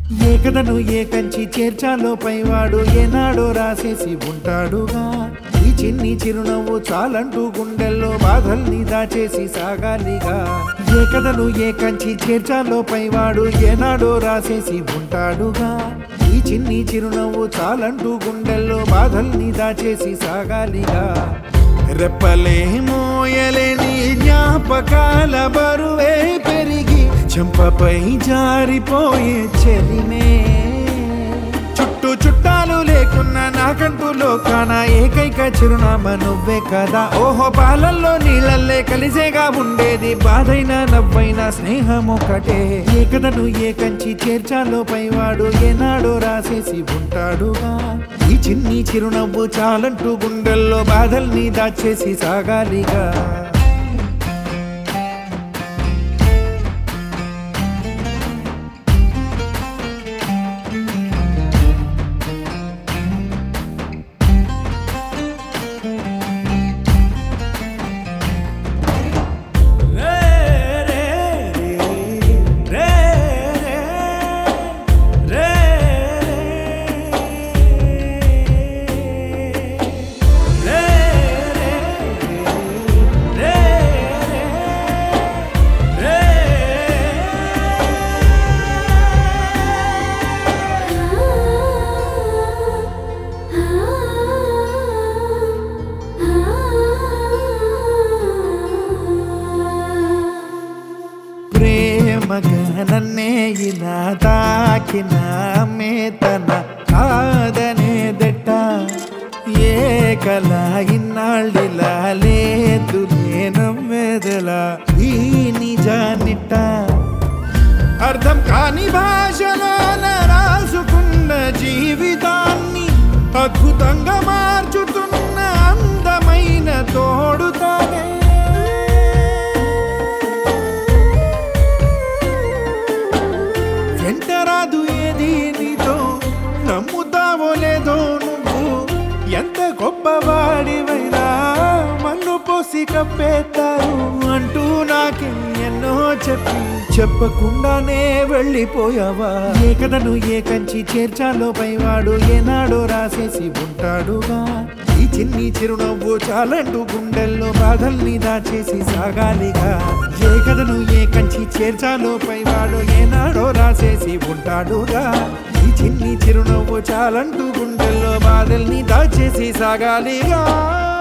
ఏ కథను ఏ కంచి చేర్చాలో పైవాడు ఏనాడో రాసేసి ఉంటాడుగా ఈ చిన్ని చిరునవ్వు చాలంటూ గుండెల్లో బాధల్ని దాచేసి సాగాలిగా ఏ కథను ఏ కంచి చేర్చాలో పైవాడు ఏనాడో రాసేసి ఉంటాడుగా ఈ చిన్ని చిరునవ్వు చాలంటూ గుండెల్లో బాధల్ని దాచేసి సాగాలిగా రెప్పలే మోయలేని జ్ఞాపకాల బరువే పెరిగి చెంపపై జారిపోయే చెలిమే చుట్టూ చుట్టాలు లేకున్నా నాకంటూ లోకాన ఏకైక చిరునామా నువ్వే కదా ఓహో పాలల్లో నీళ్ళల్లే కలిసేగా ఉండేది బాధైనా నవ్వైనా స్నేహం ఒకటే ఏ కథను ఏ కంచి చేర్చాలో పైవాడు ఏనాడో రాసేసి ఉంటాడుగా ఈ చిన్ని చిరునవ్వు చాలంటూ గుండెల్లో బాధల్ని దాచేసి సాగాలిగా ప్రేమగా నన్నే ఇలా తాకిన మేతన కాదనే దెట్ట ఏ కల ఇన్నాళ్ళిలా లేదు నమ్మేదలా ఈ నిజానిట్ట అర్థం కాని భాషలోన రాసుకున్న జీవితాన్ని అద్భుతంగా మార్చుతున్న అందమైన తోడుతానే వెంటరాదు ఏది నీతో నమ్ముతావో లేదో నువ్వు ఎంత గొప్పవాడివైనా మన్ను పోసి కప్పేస్తారు అంటూ నాకే ఎన్నో చెప్పి చెప్పకుండానే వెళ్ళిపోయావా ఏ కథను ఏ కంచి చేర్చాలో పైవాడు ఏనాడో రాసేసి ఉంటాడుగా ఈ చిన్ని చిరునవ్వు చాలంటూ గుండెల్లో బాధల్ని దాచేసి సాగాలిగా ఏ కథను ఏ కంచి చేర్చాలో పైవాడు ఏనాడో రాసేసి ఉంటాడుగా ఈ చిన్ని చిరునవ్వు చాలంటూ గుండెల్లో బాధల్ని దాచేసి సాగాలిగా